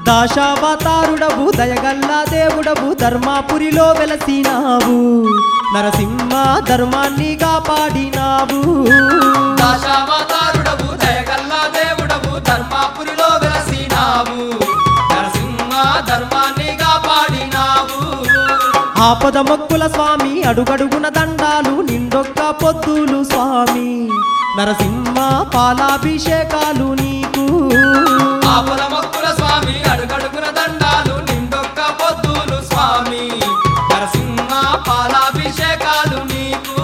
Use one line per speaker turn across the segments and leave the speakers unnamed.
దాశావతారుడవు దయగల్లా దేవుడవు ధర్మాపురిలో వెలసినావు నరసింహ ధర్మాన్ని కాపాడినావు
దాశావతారుడవు దయగల్లా దేవుడవు ధర్మాపురిలో వెలసినావు నరసింహ ధర్మాన్ని కాపాడినావు
ఆపద మొక్కుల స్వామి అడుగడుగున దండాలు నిండొక్క పొద్దులు స్వామి నరసింహ పాలాభిషేకాలు నీకు
ఆపద మొక్కుల స్వామి అడుగడుగున దండాలు నిండొక్క పొద్దులు స్వామి నరసింహ పాలాభిషేకాలు నీకు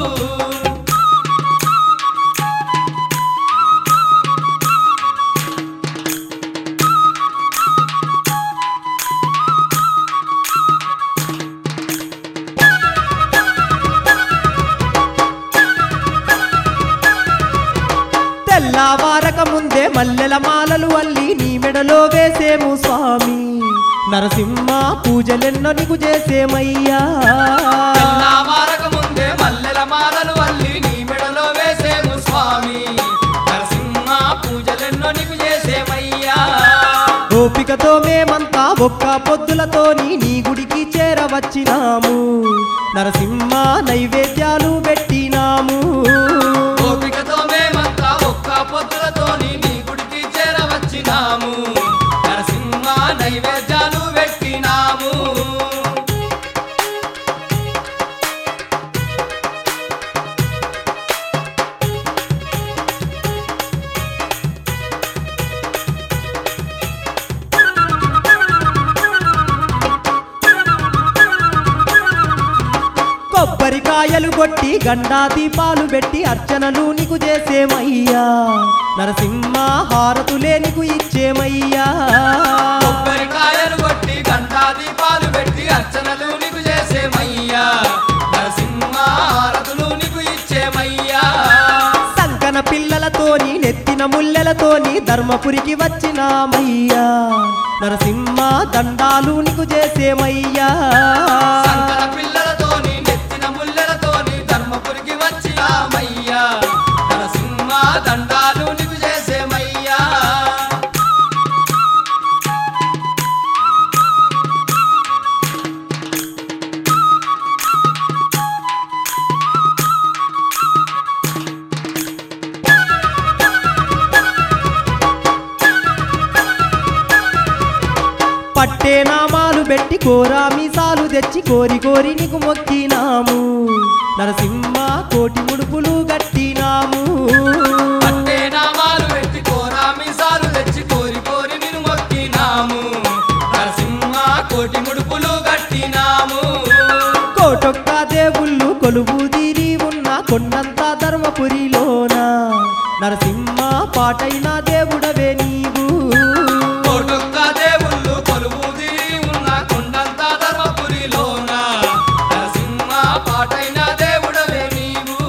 తెల్లవారక ముందే మల్లెల మాలలు అల్లి నీ మెడలో వేసేము స్వామి నరసింహ పూజలెన్నో నీకు చేసేమయ్యా
తెల్లవారక ముందే మల్లెల మాలలు అల్లి నీ మెడలో వేసేము స్వామి నరసింహ పూజలెన్నో నీకు చేసేమయ్యా
ఓపికతో మేమంతా ఒక్క పొద్దులతోని నీ గుడికి చేరవచ్చినాము నరసింహ నైవేద్యాలు పెట్టినాము
ఓపికతో మేమంతా ఒక్క పొద్దులతోని నీ గుడికి చేరవచ్చినాము నరసింహ నైవేద్యాలు పెట్టినాము
కొబ్బరికాయలు కొట్టి గండా దీపాలు పెట్టి అర్చనలు నీకు చేసేమయ్యా నరసింహ హారతులే నీకు ఇచ్చేమయ్యా
కొబ్బరికాయలు కొట్టి గంటా దీపాలు పెట్టి అర్చనలు నీకు చేసేమయ్యా నరసింహ హారతులు నీకు ఇచ్చేమయ్యా
సంకన పిల్లలతోని నెత్తిన ముల్లెలతోని ధర్మపురికి వచ్చినామయ్యా నరసింహ దండాలు నీకు చేసేమయ్యా
సంకల పిల్లలతోని నెత్తిన ముల్లెలతోని ధర్మపురికి వచ్చినామయ్యా నరసింహ దండాలు నీకు చేసేమయ్యా
పట్టే నామాలు పెట్టి కోరా మీసాలు తెచ్చి కోరి కోరి నీకు మొక్కినాము నరసింహ కోటి ముడుపులు గట్టినాము
పట్టే నామాలు పెట్టి కోరా మీసాలు తెచ్చి కోరి కోరి నిన్ను మొక్కినాము నరసింహ కోటి ముడుపులు కట్టినాము
కోటొక్క దేవుళ్ళు కొలువు తీరి ఉన్న కొండంత ధర్మపురిలోన నరసింహ పాటైన దేవుడవే నీవు
కోటొక్క దేవుళ్ళు కొలువు తీరి ఉన్న కొండంత ధర్మపురిలోన నరసింహ పాటైన దేవుడవే నీవు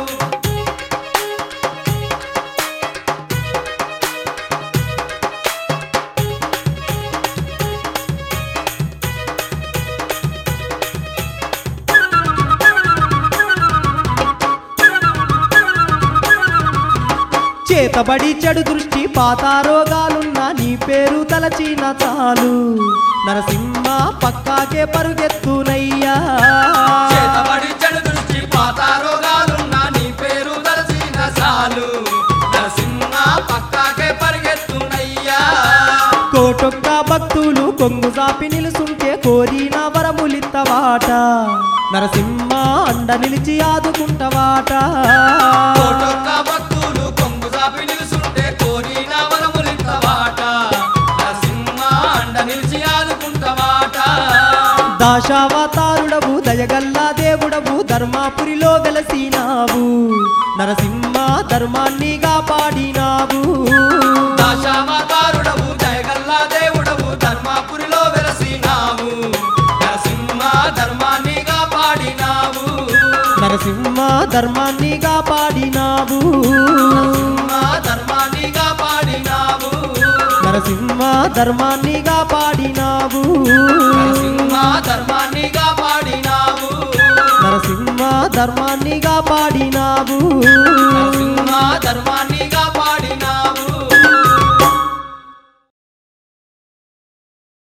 చేతబడి చెడు దృష్టి పాత రోగాలున్న నీ పేరు తలచిన చాలు నరసింహ పక్కాకే పరుగెత్తునయ్యా
చేతబడి చెడు దృష్టి పాత రోగాలున్న నీ పేరు తలసిన సాలు నరసింహ పక్కాకే పరిగెత్తునయ్యా
కోటొక్క భక్తులు కొంగు సాపి నిలుసుంటే కోరిన వరములిత్తవాట నరసింహ అండ నిలిచి ఆదుకుంటవాట
కోటొక్క భక్తులు కొంగు సాపి నిలుసుంటే కోరిన వరములింతవాట నరసింహ అండ నిలిచి ఆదుకుంటవాట
దాశావతారుడవు దయగల్లా దేవుడవు ధర్మాపురిలో వెలసినావు నరసింహ ధర్మాన్ని కాపాడినావు
దాశావతారుడవు జయగల్లా దేవుడవు ధర్మాపురిలో వెలసినావు నరసింహ ధర్మాన్ని కాపాడినావు
నరసింహ ధర్మాన్ని కాపాడినావు
నరసింహ ధర్మాన్ని కాపాడినావు
నరసింహ ధర్మాన్ని కాపాడినావు
నరసింహ ధర్మాన్ని కాపాడినావు
నరసింహ ధర్మాన్ని కాపాడినావు
నరసింహ